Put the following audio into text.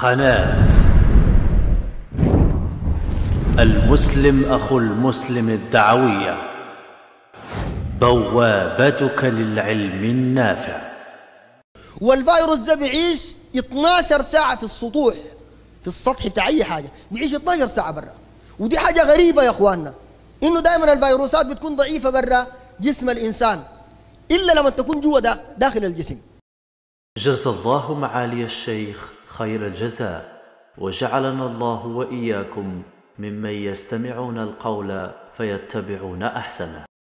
قناة المسلم أخو المسلم الدعوية بوابتك للعلم النافع والفيروس ده بيعيش 12 ساعة في السطوح في السطح بتاع أي حاجة بيعيش 12 ساعة برا ودي حاجة غريبة يا إخواننا إنه دائما الفيروسات بتكون ضعيفة برا جسم الإنسان إلا لما تكون جوا داخل الجسم جزى الله معالي الشيخ خير الجزاء وجعلنا الله وإياكم ممن يستمعون القول فيتبعون أحسنه